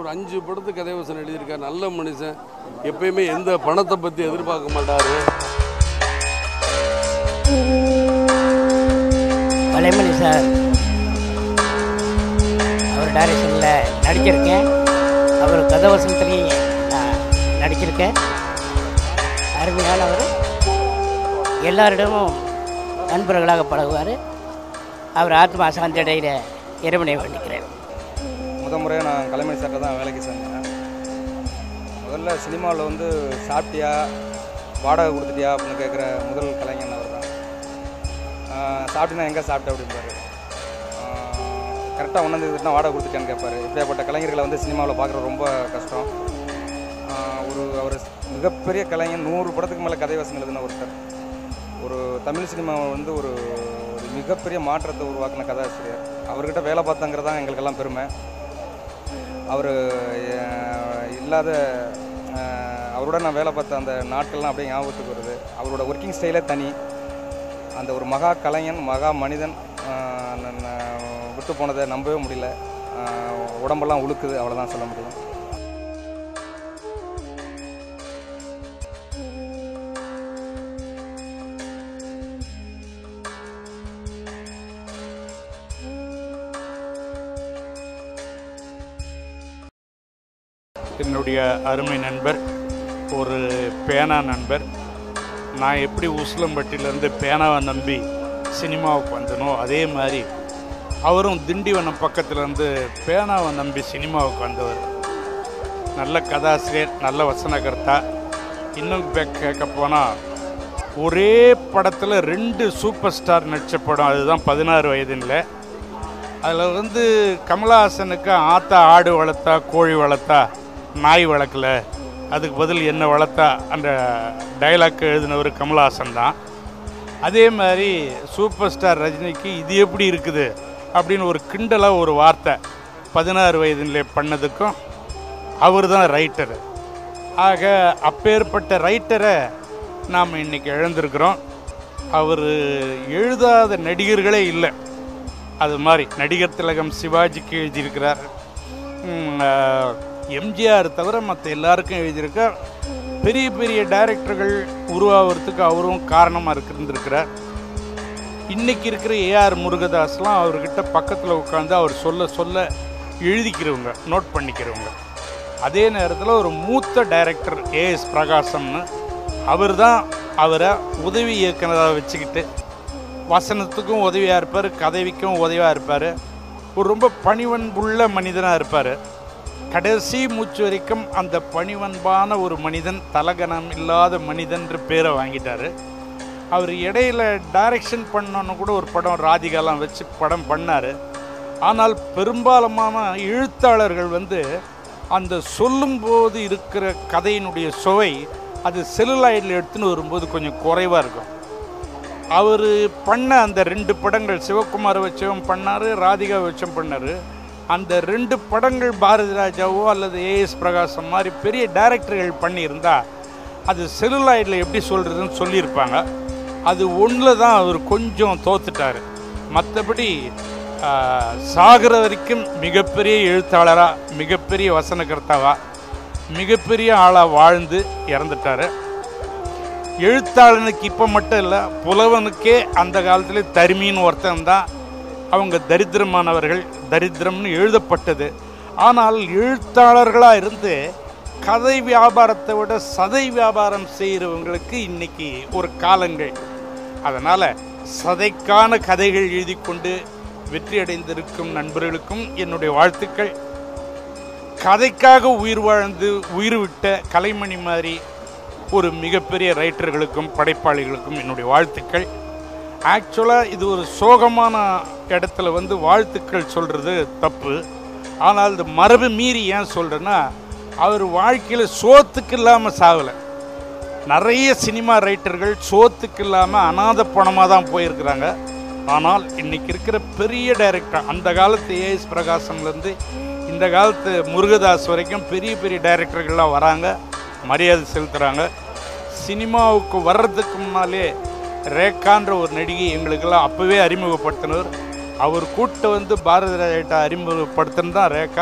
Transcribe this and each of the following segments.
அஞ்சு படத்து கதை வசனம் எழுதியிருக்கார் நல்ல மனுஷன் எப்பயுமே எந்த பணத்தை பற்றி எதிர்பார்க்க மாட்டார் கலைமணி சார் அவர் டைரக்ஷனில் நடிச்சிருக்கேன் அவர் கதவசனத்துலேயும் நான் நடிச்சிருக்கேன் அருமையான அவர் எல்லாரிடமும் நண்பர்களாக பழகுவார் அவர் ஆத்மா சாந்தி அடைகிற இறைவனை வேண்டிக்கிறேன் முத முறையாக நான் கலைமணி சார்ட்ட தான் வேலைக்கு சேர்ந்தேன் முதல்ல சினிமாவில் வந்து சாப்பிட்டியா வாடகை கொடுத்துட்டியா அப்படின்னு கேட்குற முதல் கலைஞன் அவர் தான் சாப்பிட்டினா எங்கே சாப்பிட்ட அப்படிம்பாரு கரெக்டாக ஒன்றாந்தேதினா வாடகை கொடுத்துட்டியான்னு கேட்பாரு இப்படியாப்பட்ட கலைஞர்களை வந்து சினிமாவில் பார்க்குறது ரொம்ப கஷ்டம் ஆஹ் ஒரு அவர் மிகப்பெரிய கலைஞன் நூறு படத்துக்கு மேலே கதை வசனம் எழுதின ஒருத்தர் ஒரு தமிழ் சினிமாவை வந்து ஒரு ஒரு மிகப்பெரிய மாற்றத்தை உருவாக்கின கதாசிரியர் அவர்கிட்ட வேலை பார்த்தாங்கிறது தான் எங்களுக்கெல்லாம் பெருமை அவர் இல்லாத அஹ், அவரோட நான் வேலை பார்த்த அந்த நாட்கள்லாம் அப்படியே ஞாபகத்துக்கு வருது அவரோட ஒர்க்கிங் ஸ்டைலே தனி அந்த ஒரு மகா கலைஞன் மகா மனிதன் அஹ், நான் நான் விட்டு போனதை நம்பவே முடியல அஹ், உடம்பெல்லாம் உழுக்குது அவ்வளோதான் சொல்ல முடியும் என்னுடைய அருமை நண்பர் ஒரு பேனா நண்பர் நான் எப்படி உசிலம்பட்டியிலேருந்து பேனாவை நம்பி சினிமாவுக்கு வந்தனோ அதே மாதிரி அவரும் திண்டிவனம் பக்கத்துலேருந்து பேனாவை நம்பி சினிமாவுக்கு வந்தவர் நல்ல கதாசிரியர் நல்ல வசனகர்த்தா இன்னும் பே- கேட்க போனால் ஒரே படத்தில் ரெண்டு சூப்பர் ஸ்டார் நடித்த படம் அதுதான் பதினாறு வயதில் அதில் வந்து கமலஹாசனுக்கு ஆத்தா ஆடு வளர்த்தா கோழி வளர்த்தா நாய் வளர்க்கல அதுக்கு பதில் என்ன வளர்த்தா அந்த டைலாக் எழுதினவர் கமலஹாசன் தான் அதே மாதிரி சூப்பர் ஸ்டார் ரஜினிக்கு இது எப்படி இருக்குது அப்படின்னு ஒரு கிண்டலாக ஒரு வார்த்தை பதினாறு வயதிலே பண்ணதுக்கும் அவர் தான் ரைட்டரு ஆக அப்பேற்பட்ட ரைட்டரை நாம் இன்னைக்கு இழந்திருக்கிறோம் அவர் எழுதாத நடிகர்களே இல்லை அது மாதிரி நடிகர் திலகம் சிவாஜிக்கு எழுதியிருக்கிறார் ம், ஆஹ், எம்ஜிஆர் தவிர மற்ற எல்லாருக்கும் எழுதியிருக்கார் பெரிய பெரிய டைரக்டர்கள் உருவாகிறதுக்கு அவரும் காரணமாக இருந்திருக்கிறார் இன்னைக்கு இருக்கிற ஏஆர் முருகதாஸ்லாம் அவர்கிட்ட பக்கத்தில் உட்காந்து அவர் சொல்ல சொல்ல எழுதிக்கிறவங்க நோட் பண்ணிக்கிறவங்க அதே நேரத்தில் ஒரு மூத்த டைரக்டர் ஏஎஸ் பிரகாசம்னு அவர் தான் அவரை உதவி இயக்குனராக வச்சுக்கிட்டு வசனத்துக்கும் உதவியாக இருப்பார் கதவிக்கும் உதவியாக இருப்பார் ஒரு ரொம்ப பணிவன்புள்ள மனிதனாக இருப்பார் கடைசி மூச்சு வரைக்கும் அந்த பணிவன்பான ஒரு மனிதன் தலகணம் இல்லாத மனிதன்ற பேரை வாங்கிட்டாரு அவர் இடையில டைரக்ஷன் பண்ணோன்னு கூட ஒரு படம் ராதிகாலாம் வச்சு படம் பண்ணார் ஆனால் பெரும்பாலுமான எழுத்தாளர்கள் வந்து அந்த சொல்லும்போது இருக்கிற கதையினுடைய சுவை அது செல்லுலாய்டில் எடுத்துன்னு வரும்போது கொஞ்சம் குறைவாக இருக்கும் அவர் பண்ண அந்த ரெண்டு படங்கள் சிவகுமார் வச்சவும் பண்ணார் ராதிகா வச்சும் பண்ணார் அந்த ரெண்டு படங்கள் பாரதி ராஜாவோ அல்லது ஏஎஸ் பிரகாசம் மாதிரி பெரிய டைரக்டர்கள் பண்ணியிருந்தா அது செல்லுலாய்டில் எப்படி சொல்கிறதுன்னு சொல்லியிருப்பாங்க அது ஒன்றில் தான் அவர் கொஞ்சம் தோத்துட்டார் மற்றபடி ஆஹ், சாகிற வரைக்கும் மிகப்பெரிய எழுத்தாளராக மிகப்பெரிய வசனகர்த்தாவா மிகப்பெரிய ஆளாக வாழ்ந்து இறந்துட்டார் எழுத்தாளனுக்கு இப்போ மட்டும் இல்லை புலவனுக்கே அந்த காலத்தில் தருமின்னு ஒருத்தன் தான் அவங்க தரித்திரமானவர்கள் தரித்திரம்னு எழுதப்பட்டது ஆனால் எழுத்தாளர்களாக இருந்து கதை வியாபாரத்தை விட சதை வியாபாரம் செய்கிறவங்களுக்கு இன்னைக்கு ஒரு காலங்கள் அதனால் சதைக்கான கதைகள் எழுதி கொண்டு வெற்றி அடைந்திருக்கும் நண்பர்களுக்கும் என்னுடைய வாழ்த்துக்கள் கதைக்காக உயிர் வாழ்ந்து உயிர் விட்ட கலைமணி மாதிரி ஒரு மிகப்பெரிய ரைட்டர்களுக்கும் படைப்பாளிகளுக்கும் என்னுடைய வாழ்த்துக்கள் ஆக்சுவலாக இது ஒரு சோகமான இடத்துல வந்து வாழ்த்துக்கள் சொல்கிறது தப்பு ஆனால் இந்த மரபு மீறி ஏன் சொல்கிறேன்னா அவர் வாழ்க்கையில் சோத்துக்கு இல்லாமல் சாகலை நிறைய சினிமா ரைட்டர்கள் சோத்துக்கு இல்லாமல் அனாத பணமாக தான் போயிருக்கிறாங்க ஆனால் இன்னைக்கு இருக்கிற பெரிய டைரக்டர் அந்த காலத்து ஏஎஸ் பிரகாசம்லேருந்து இந்த காலத்து முருகதாஸ் வரைக்கும் பெரிய பெரிய டைரக்டர்கள்லாம் வராங்க மரியாதை செலுத்துகிறாங்க சினிமாவுக்கு வர்றதுக்கு முன்னாலே ரேகான்ற ஒரு நடிகை எங்களுக்கெல்லாம் அப்போவே அறிமுகப்படுத்தினவர் அவர் கூட்ட வந்து பாரதி ராஜாட்ட அறிமுகப்படுத்தினது தான் ரேகா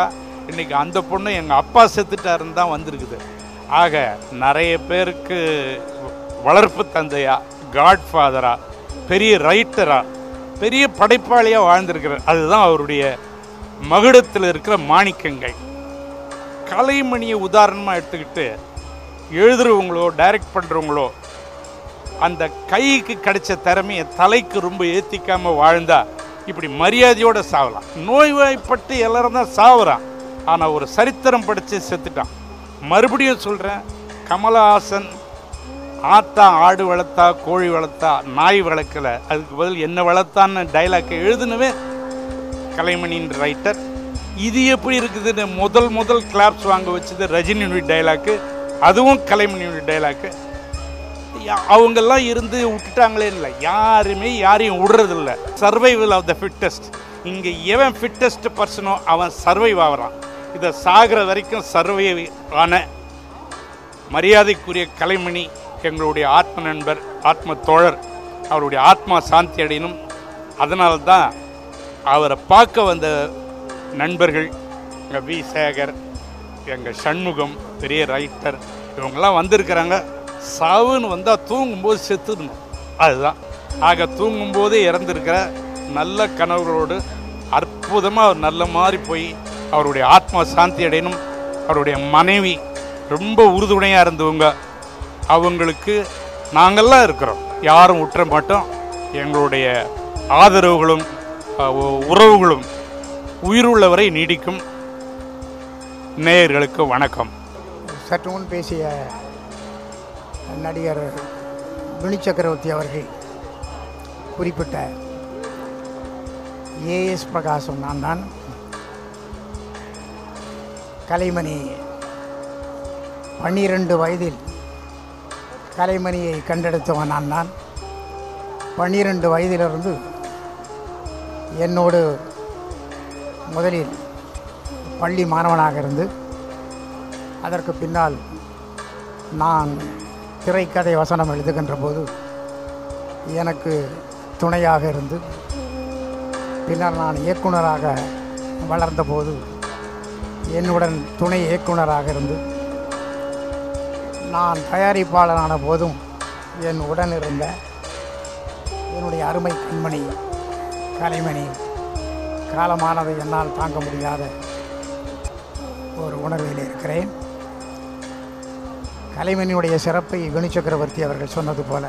இன்னைக்கு அந்த பொண்ணு எங்கள் அப்பா செத்துட்டாருன்னு தான் வந்திருக்குது ஆக நிறைய பேருக்கு வளர்ப்பு தந்தையா காட்ஃபாதரா பெரிய ரைட்டரா பெரிய படைப்பாளியாக வாழ்ந்திருக்கிறார் அதுதான் அவருடைய மகுடத்தில் இருக்கிற மாணிக்கங்கள் கலைமணியை உதாரணமாக எடுத்துக்கிட்டு எழுதுறவங்களோ டைரக்ட் பண்ணுறவங்களோ அந்த கைக்கு கிடைச்ச திறமையை தலைக்கு ரொம்ப ஏற்றிக்காம வாழ்ந்தா இப்படி மரியாதையோட சாவலாம் நோய்வாய்ப்பட்டு எல்லாரும் தான் சாவுறான் ஆனால் ஒரு சரித்திரம் படித்து செத்துட்டான் மறுபடியும் சொல்கிறேன் கமலஹாசன் ஆத்தா ஆடு வளர்த்தா கோழி வளர்த்தா நாய் வளர்க்கல அதுக்கு பதில் என்ன வளர்த்தான்னு டைலாக்கை எழுதுனவே கலைமணியின் ரைட்டர் இது எப்படி இருக்குதுன்னு முதல் முதல் கிளாப்ஸ் வாங்க வச்சது ரஜினியுடைய டைலாக்கு அதுவும் கலைமணியுடைய டைலாக்கு யா- அவங்கெல்லாம் இருந்து விட்டுட்டாங்களே இல்லை யாருமே யாரையும் விடுறதில்ல சர்வைவல் ஆஃப் த ஃபிட்டஸ்ட் இங்கே எவன் ஃபிட்டஸ்ட் பர்சனோ அவன் சர்வைவ் ஆகிறான் இதை சாகிற வரைக்கும் சர்வை ஆன மரியாதைக்குரிய கலைமணி எங்களுடைய ஆத்ம நண்பர் ஆத்ம தோழர் அவருடைய ஆத்மா சாந்தி அடையணும் அதனால தான் அவரை பார்க்க வந்த நண்பர்கள் எங்கள் வி சேகர் எங்கள் சண்முகம் பெரிய ரைட்டர் இவங்கெல்லாம் வந்திருக்கிறாங்க சாவுன்னு வந்தால் தூங்கும்போது செத்துடணும் அதுதான் ஆக தூங்கும்போது இறந்திருக்கிற நல்ல கனவுகளோடு அற்புதமாக அவர் நல்ல மாதிரி போய் அவருடைய ஆத்மா சாந்தி அடையணும் அவருடைய மனைவி ரொம்ப உறுதுணையாக இருந்தவங்க அவங்களுக்கு நாங்கள்லாம் இருக்கிறோம் யாரும் விட்டுற மாட்டோம் எங்களுடைய ஆதரவுகளும் அஹ், உ- உறவுகளும் உயிருள்ளவரை நீடிக்கும் நேயர்களுக்கு வணக்கம் சற்று முன் பேசிய நடிகர் வினி சக்கரவர்த்தி அவர்கள் குறிப்பிட்ட ஏஎஸ் பிரகாசம் நான் தான் கலைமணி பன்னிரண்டு வயதில் கலைமணியை கண்டெடுத்தவன் நான் தான் பன்னிரண்டு வயதிலிருந்து என்னோடு முதலில் பள்ளி மாணவனாக இருந்து அதற்கு பின்னால் நான் திரைக்கதை வசனம் எழுதுகின்ற போது எனக்கு துணையாக இருந்து பின்னர் நான் இயக்குனராக வளர்ந்தபோது என்னுடன் துணை இயக்குனராக இருந்து நான் தயாரிப்பாளரான போதும் என் உடன் இருந்த என்னுடைய அருமை கண்மணி கலைமணி காலமானதை என்னால் தாங்க முடியாத ஒரு உணர்வில் இருக்கிறேன் கலைமணியுடைய சிறப்பை வினு சக்கரவர்த்தி அவர்கள் சொன்னது போல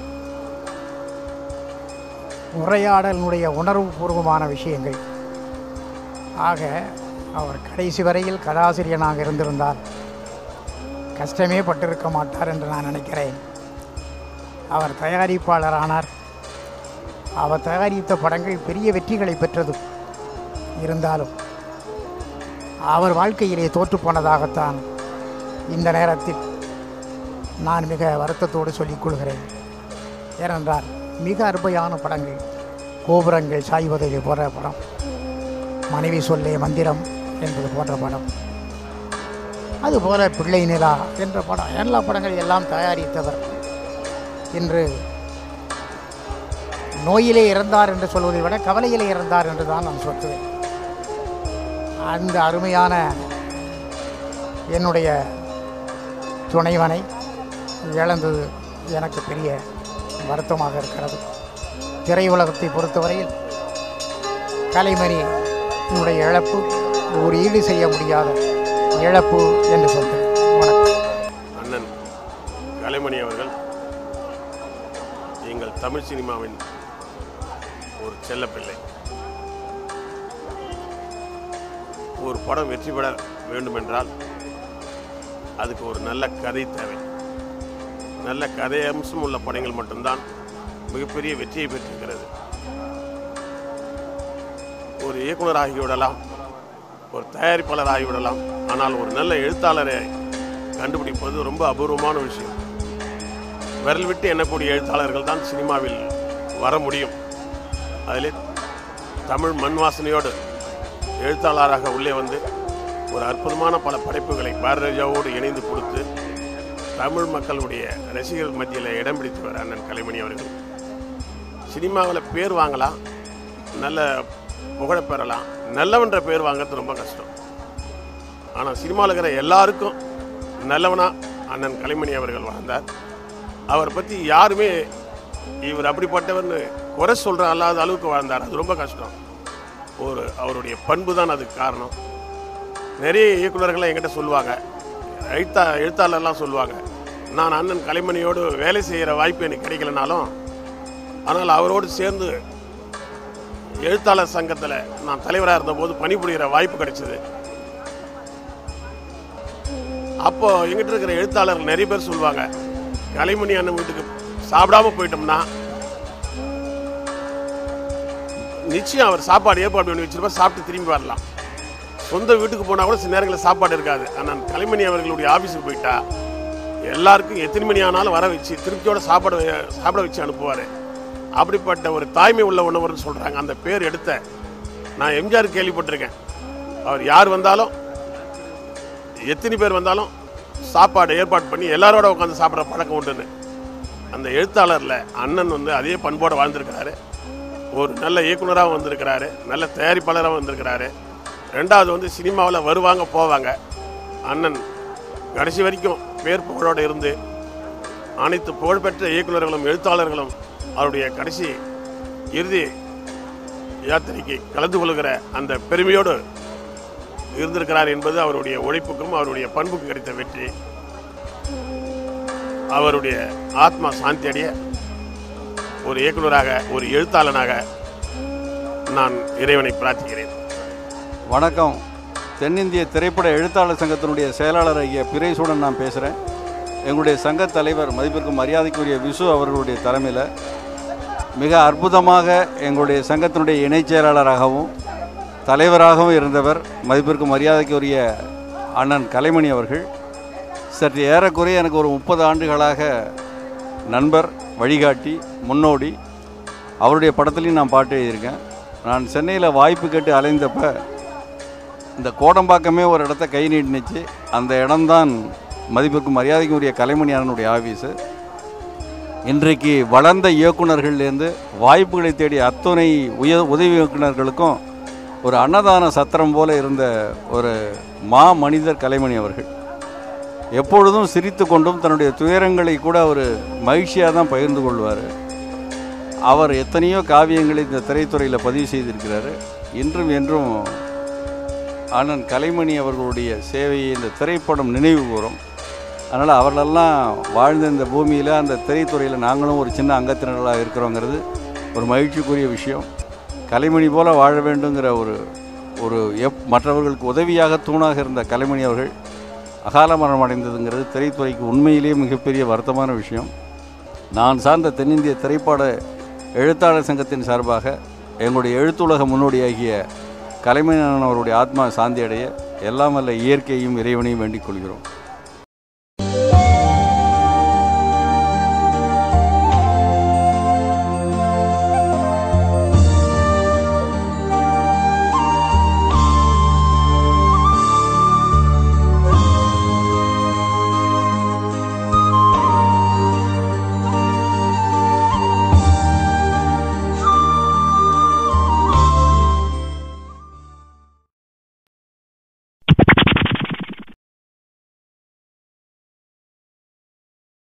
உரையாடலினுடைய உணர்வுபூர்வமான விஷயங்கள் ஆக அவர் கடைசி வரையில் கதாசிரியனாக இருந்திருந்தால் கஷ்டமே பட்டிருக்க மாட்டார் என்று நான் நினைக்கிறேன் அவர் தயாரிப்பாளரானார் அவர் தயாரித்த படங்கள் பெரிய வெற்றிகளை பெற்றது இருந்தாலும் அவர் வாழ்க்கையிலே தோற்றுப் போனதாகத்தான் இந்த நேரத்தில் நான் மிக வருத்தத்தோடு சொல்லிக் கொள்கிறேன் ஏனென்றால் மிக அருமையான படங்கள் கோபுரங்கள் சாய்வதிலே போன்ற படம் மனைவி சொல்லே மந்திரம் என்பது போன்ற படம் அதுபோல பிள்ளை நிலா என்ற படம் எல்லா படங்களை எல்லாம் தயாரித்தவர் இன்று நோயிலே இறந்தார் என்று சொல்வதை விட கவலையிலே இறந்தார் என்று தான் நான் சொல்லுவேன் அந்த அருமையான என்னுடைய துணைவனை இழந்தது எனக்கு பெரிய வருத்தமாக இருக்கிறது திரையுலகத்தை பொறுத்தவரையில் கலைமணி என்னுடைய இழப்பு ஒரு ஈடு செய்ய முடியாத இழப்பு என்று சொல்கிறேன் வணக்கம் அண்ணன் கலைமணி அவர்கள் எங்கள் தமிழ் சினிமாவின் ஒரு செல்லப்பிள்ளை ஒரு படம் வெற்றி பெற வேண்டுமென்றால் அதுக்கு ஒரு நல்ல கதை தேவை நல்ல கதை அம்சம் உள்ள படங்கள் மட்டும்தான் மிகப்பெரிய வெற்றியை பெற்றிருக்கிறது ஒரு இயக்குனர் ஆகிவிடலாம் ஒரு தயாரிப்பாளர் ஆகிவிடலாம் ஆனால் ஒரு நல்ல எழுத்தாளரை கண்டுபிடிப்பது ரொம்ப அபூர்வமான விஷயம் விரல் விட்டு எண்ணக்கூடிய எழுத்தாளர்கள் தான் சினிமாவில் வர முடியும் அதிலே தமிழ் மண் வாசனையோடு எழுத்தாளராக உள்ளே வந்து ஒரு அற்புதமான பல படைப்புகளை பாரதிராஜாவோடு இணைந்து கொடுத்து தமிழ் மக்களுடைய ரசிகர்கள் மத்தியில் இடம் பிடித்தவர் அண்ணன் கலைமணி அவர்கள் சினிமாவில் பேர் வாங்கலாம் நல்ல புகழ பெறலாம் நல்லவன்ற பேர் வாங்குறது ரொம்ப கஷ்டம் ஆனால் சினிமாவில் இருக்கிற எல்லாருக்கும் நல்லவனா அண்ணன் கலைமணி அவர்கள் வாழ்ந்தார் அவரை பற்றி யாருமே இவர் அப்படிப்பட்டவர்னு குறை சொல்கிற அல்லாத அளவுக்கு வாழ்ந்தார் அது ரொம்ப கஷ்டம் ஒரு அவருடைய பண்பு தான் அதுக்கு காரணம் நிறைய இயக்குநர்கள் என்கிட்ட சொல்லுவாங்க எழுத்தா எழுத்தாளர்லாம் சொல்லுவாங்க நான் அண்ணன் கலைமணியோடு வேலை செய்கிற வாய்ப்பு எனக்கு கிடைக்கலனாலும் ஆனால் அவரோடு சேர்ந்து எழுத்தாளர் சங்கத்தில் நான் தலைவராக இருந்தபோது பணிபுரிகிற வாய்ப்பு கிடைச்சது அப்போ எங்கிட்ட இருக்கிற எழுத்தாளர்கள் நிறைய பேர் சொல்லுவாங்க கலைமணி அண்ணன் வீட்டுக்கு சாப்பிடாம போயிட்டோம்னா நிச்சயம் அவர் சாப்பாடு ஏற்பாடு பண்ணி வச்சிருப்பா சாப்பிட்டு திரும்பி வரலாம் சொந்த வீட்டுக்கு போனால் கூட சில நேரங்களில் சாப்பாடு இருக்காது ஆனால் கலைமணி அவர்களுடைய ஆஃபீஸுக்கு போயிட்டா எல்லாருக்கும் எத்தனை மணி ஆனாலும் வர வச்சு திருப்தியோட சாப்பாடு வை- சாப்பிட வச்சு அனுப்புவார் அப்படிப்பட்ட ஒரு தாய்மை உள்ள உணவர்னு சொல்கிறாங்க அந்த பேர் எடுத்த நான் எம்ஜிஆர் கேள்விப்பட்டிருக்கேன் அவர் யார் வந்தாலும் எத்தனை பேர் வந்தாலும் சாப்பாடு ஏற்பாடு பண்ணி எல்லாரோட உட்காந்து சாப்பிட்ற பழக்கம் உண்டுன்னு அந்த எழுத்தாளரில் அண்ணன் வந்து அதே பண்போடு வாழ்ந்திருக்கிறாரு ஒரு நல்ல இயக்குனராகவும் வந்திருக்கிறாரு நல்ல தயாரிப்பாளராகவும் வந்திருக்கிறாரு ரெண்டாவது வந்து சினிமாவில் வருவாங்க போவாங்க அண்ணன் கடைசி வரைக்கும் பேர் புகழோடு இருந்து அனைத்து புகழ்பெற்ற இயக்குனர்களும் எழுத்தாளர்களும் அவருடைய கடைசி இறுதி யாத்திரைக்கு கலந்து கொள்கிற அந்த பெருமையோடு இருந்திருக்கிறார் என்பது அவருடைய உழைப்புக்கும் அவருடைய பண்புக்கும் கிடைத்த வெற்றி அவருடைய ஆத்மா சாந்தி அடைய ஒரு இயக்குனராக ஒரு எழுத்தாளனாக நான் இறைவனை பிரார்த்திக்கிறேன் வணக்கம் தென்னிந்திய திரைப்பட எழுத்தாளர் சங்கத்தினுடைய செயலாளர் ஐயா பிரைசூடன் நான் பேசுகிறேன் எங்களுடைய சங்க தலைவர் மதிப்பிற்கும் மரியாதைக்குரிய விசு அவர்களுடைய தலைமையில் மிக அற்புதமாக எங்களுடைய சங்கத்தினுடைய இணைச் செயலாளராகவும் தலைவராகவும் இருந்தவர் மதிப்பிற்கும் மரியாதைக்குரிய அண்ணன் கலைமணி அவர்கள் சற்று ஏறக்குறைய எனக்கு ஒரு முப்பது ஆண்டுகளாக நண்பர் வழிகாட்டி முன்னோடி அவருடைய படத்துலையும் நான் பாட்டு எழுதியிருக்கேன் நான் சென்னையில் வாய்ப்பு கேட்டு அலைந்தப்ப இந்த கோடம்பாக்கமே ஒரு இடத்த கை நீட்டுனுச்சு அந்த இடம்தான் மதிப்பிற்கும் மரியாதைக்கும் உரிய கலைமணி அண்ணனுடைய ஆஃபீஸு இன்றைக்கு வளர்ந்த இயக்குனர்கள்லேருந்து வாய்ப்புகளை தேடிய அத்துணை உய உதவி இயக்குனர்களுக்கும் ஒரு அன்னதான சத்திரம் போல இருந்த ஒரு மா மனிதர் கலைமணி அவர்கள் எப்பொழுதும் சிரித்து கொண்டும் தன்னுடைய துயரங்களை கூட அவர் மகிழ்ச்சியாக தான் பகிர்ந்து கொள்வார் அவர் எத்தனையோ காவியங்களை இந்த திரைத்துறையில் பதிவு செய்திருக்கிறாரு இன்றும் என்றும் அண்ணன் கலைமணி அவர்களுடைய சேவையை இந்த திரைப்படம் நினைவு கூறும் அதனால் அவர்களெல்லாம் வாழ்ந்த இந்த பூமியில் அந்த திரைத்துறையில் நாங்களும் ஒரு சின்ன அங்கத்தினர்களாக இருக்கிறோங்கிறது ஒரு மகிழ்ச்சிக்குரிய விஷயம் கலைமணி போல வாழ வேண்டுங்கிற ஒரு ஒரு எப் மற்றவர்களுக்கு உதவியாக தூணாக இருந்த கலைமணி அவர்கள் அகால மரணம் அடைந்ததுங்கிறது திரைத்துறைக்கு உண்மையிலேயே மிகப்பெரிய வருத்தமான விஷயம் நான் சார்ந்த தென்னிந்திய திரைப்பட எழுத்தாளர் சங்கத்தின் சார்பாக எங்களுடைய எழுத்துலக முன்னோடியாகிய கலைமணி அண்ணன் அவருடைய ஆத்மா சாந்தி அடைய எல்லாம் வல்ல இயற்கையும் இறைவனையும் வேண்டிக் கொள்கிறோம்